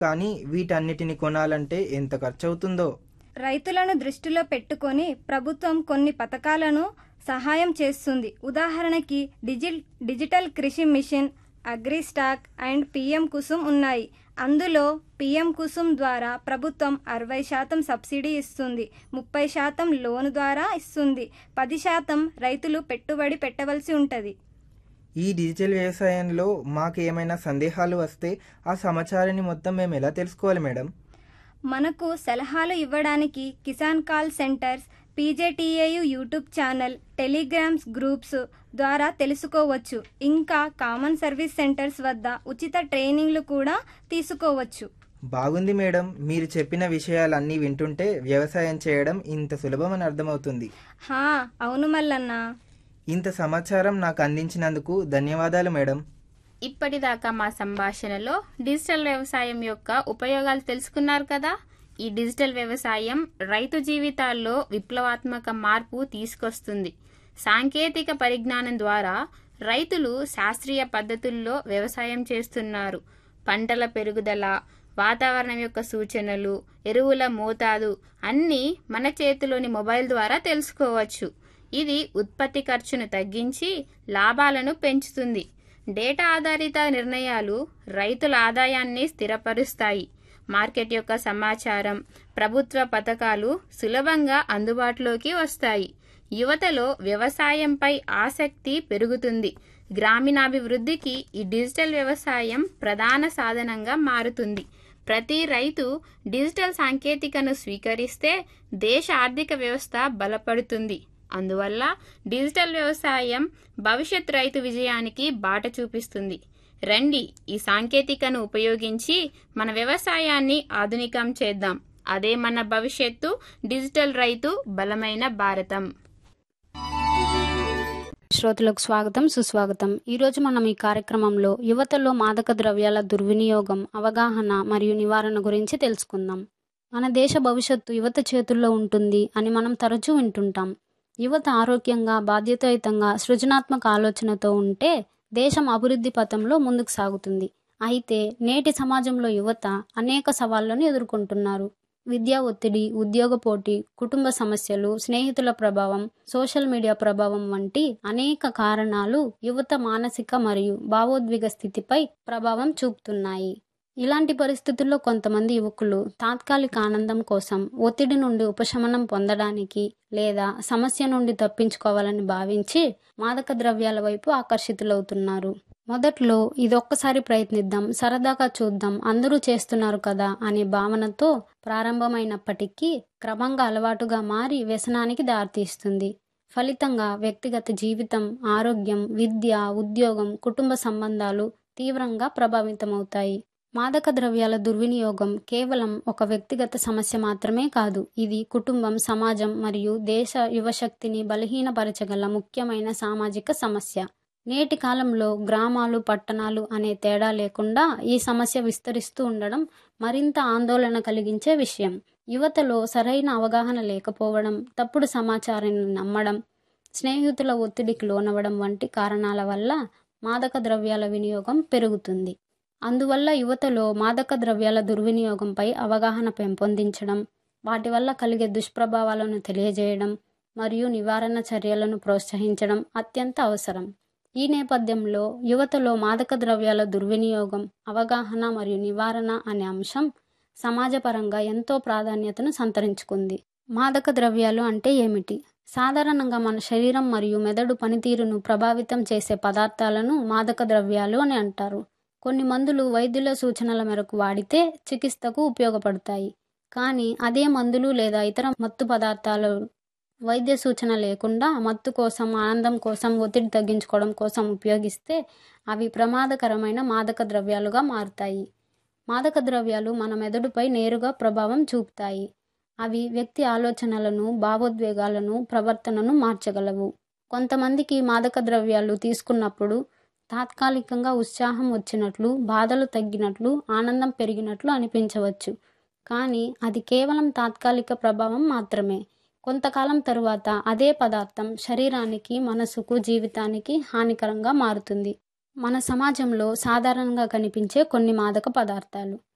కానీ వీటన్నిటిని కొనాలంటే ఎంత ఖర్చు అవుతుందో రైతులను దృష్టిలో పెట్టుకొని ప్రభుత్వం కొన్ని పథకాలను సహాయం చేస్తుంది ఉదాహరణకి digi digital Krishi mission AgriStack and PM Kusum ఉన్నాయి అందులో పిఎం కుసుమ్ ద్వారా ప్రభుత్వం అరవై శాతం సబ్సిడీ ఇస్తుంది ముప్పై శాతం లోన్ ద్వారా ఇస్తుంది పది శాతం రైతులు పెట్టుబడి పెట్టవలసి ఉంటుంది ఈ డిజిటల్ వ్యవసాయంలో మాకు ఏమైనా సందేహాలు వస్తే ఆ సమాచారాన్ని మొత్తం మేము ఎలా తెలుసుకోవాలి మేడం మనకు సలహాలు ఇవ్వడానికి Kisan call centres PJTAU YouTube channel telegrams groups ద్వారా తెలుసుకోవచ్చు ఇంకా కామన్ సర్వీస్ సెంటర్స్ వద్ద ఉచిత ట్రైనింగ్లు కూడా తీసుకోవచ్చు బాగుంది మేడం మీరు చెప్పిన విషయాలన్నీ వింటుంటే వ్యవసాయం చేయడం ఇంత సులభమని అర్థమవుతుంది హా అవును మల్లన్న ఇంత సమాచారం నాకు అందించినందుకు ధన్యవాదాలు మేడం ఇప్పటిదాకా మా సంభాషణలో డిజిటల్ వ్యవసాయం యొక్క ఉపయోగాలు తెలుసుకున్నారు కదా ఈ డిజిటల్ వ్యవసాయం రైతు జీవితాల్లో విప్లవాత్మక మార్పు తీసుకొస్తుంది సాంకేతిక పరిజ్ఞానం ద్వారా రైతులు శాస్త్రీయ పద్ధతుల్లో వ్యవసాయం చేస్తున్నారు పంటల పెరుగుదల వాతావరణం యొక్క సూచనలు ఎరువుల మోతాదు అన్నీ మన చేతిలోని మొబైల్ ద్వారా తెలుసుకోవచ్చు ఇది ఉత్పత్తి ఖర్చును తగ్గించి లాభాలను పెంచుతుంది డేటా ఆధారిత నిర్ణయాలు రైతుల ఆదాయాన్ని స్థిరపరుస్తాయి మార్కెట్ యొక్క సమాచారం ప్రభుత్వ పథకాలు సులభంగా అందుబాటులోకి వస్తాయి యువతలో వ్యవసాయంపై ఆసక్తి పెరుగుతుంది గ్రామీణాభివృద్ధికి ఈ డిజిటల్ వ్యవసాయం ప్రధాన సాధనంగా మారుతుంది ప్రతి రైతు డిజిటల్ సాంకేతికను స్వీకరిస్తే దేశ ఆర్థిక వ్యవస్థ బలపడుతుంది అందువల్ల డిజిటల్ వ్యవసాయం భవిష్యత్ రైతు విజయానికి బాట చూపిస్తుంది రండి ఈ సాంకేతికను ఉపయోగించి మన వ్యవసాయాన్ని ఆధునికం చేద్దాం అదే మన భవిష్యత్తు డిజిటల్ రైతు బలమైన భారతం శ్రోతలకు స్వాగతం సుస్వాగతం ఈరోజు మనం ఈ కార్యక్రమంలో యువతలో మాదక ద్రవ్యాల దుర్వినియోగం అవగాహన మరియు నివారణ గురించి తెలుసుకుందాం మన దేశ భవిష్యత్తు యువత చేతుల్లో ఉంటుంది అని మనం తరచూ వింటుంటాం యువత ఆరోగ్యంగా బాధ్యతాయుతంగా సృజనాత్మక ఆలోచనతో ఉంటే దేశం అభివృద్ధి పథంలో ముందుకు సాగుతుంది అయితే నేటి సమాజంలో యువత అనేక సవాళ్లను ఎదుర్కొంటున్నారు విద్యా ఒత్తిడి ఉద్యోగ పోటీ కుటుంబ సమస్యలు స్నేహితుల ప్రభావం సోషల్ మీడియా ప్రభావం వంటి అనేక కారణాలు యువత మానసిక మరియు భావోద్వేగ స్థితిపై ప్రభావం చూపుతున్నాయి ఇలాంటి పరిస్థితుల్లో కొంతమంది యువకులు తాత్కాలిక ఆనందం కోసం ఒత్తిడి నుండి ఉపశమనం పొందడానికి లేదా సమస్య నుండి తప్పించుకోవాలని భావించి మాదక ద్రవ్యాల వైపు ఆకర్షితులవుతున్నారు మొదట్లో ఇదొక్కసారి ప్రయత్నిద్దాం సరదాగా చూద్దాం అందరూ చేస్తున్నారు కదా అనే భావనతో ప్రారంభమైనప్పటికీ క్రమంగా అలవాటుగా మారి వ్యసనానికి దారితీస్తుంది ఫలితంగా వ్యక్తిగత జీవితం ఆరోగ్యం విద్య ఉద్యోగం కుటుంబ సంబంధాలు తీవ్రంగా ప్రభావితమవుతాయి మాదక ద్రవ్యాల దుర్వినియోగం కేవలం ఒక వ్యక్తిగత సమస్య మాత్రమే కాదు ఇది కుటుంబం సమాజం మరియు దేశ యువశక్తిని బలహీనపరచగల ముఖ్యమైన సామాజిక సమస్య నేటి కాలంలో గ్రామాలు పట్టణాలు అనే తేడా లేకుండా ఈ సమస్య విస్తరిస్తూ ఉండడం మరింత ఆందోళన కలిగించే విషయం యువతలో సరైన అవగాహన లేకపోవడం తప్పుడు సమాచారాన్ని నమ్మడం స్నేహితుల ఒత్తిడికి లోనవడం వంటి కారణాల వల్ల మాదక ద్రవ్యాల వినియోగం పెరుగుతుంది అందువల్ల యువతలో మాదక ద్రవ్యాల దుర్వినియోగంపై అవగాహన పెంపొందించడం వాటి వల్ల కలిగే దుష్ప్రభావాలను తెలియజేయడం మరియు నివారణ చర్యలను ప్రోత్సహించడం అత్యంత అవసరం ఈ నేపథ్యంలో యువతలో మాదక ద్రవ్యాల దుర్వినియోగం అవగాహన మరియు నివారణ అనే అంశం సమాజపరంగా ఎంతో ప్రాధాన్యతను సంతరించుకుంది మాదక ద్రవ్యాలు అంటే ఏమిటి సాధారణంగా మన శరీరం మరియు మెదడు పనితీరును ప్రభావితం చేసే పదార్థాలను మాదక ద్రవ్యాలు అని అంటారు కొన్ని మందులు వైద్యుల సూచనల మేరకు వాడితే చికిత్సకు ఉపయోగపడతాయి కానీ అదే మందులు లేదా ఇతర మత్తు పదార్థాలు వైద్య సూచన లేకుండా మత్తు కోసం ఆనందం కోసం ఒత్తిడి తగ్గించుకోవడం కోసం ఉపయోగిస్తే అవి ప్రమాదకరమైన మాదక ద్రవ్యాలుగా మారుతాయి మాదక ద్రవ్యాలు మన మెదడుపై నేరుగా ప్రభావం చూపుతాయి అవి వ్యక్తి ఆలోచనలను భావోద్వేగాలను ప్రవర్తనను మార్చగలవు కొంతమందికి మాదక ద్రవ్యాలు తీసుకున్నప్పుడు తాత్కాలికంగా ఉత్సాహం వచ్చినట్లు బాధలు తగ్గినట్లు ఆనందం పెరిగినట్లు అనిపించవచ్చు కానీ అది కేవలం తాత్కాలిక ప్రభావం మాత్రమే కొంతకాలం తరువాత అదే పదార్థం శరీరానికి మనసుకు జీవితానికి హానికరంగా మారుతుంది మన సమాజంలో సాధారణంగా కనిపించే కొన్ని మాదక పదార్థాలు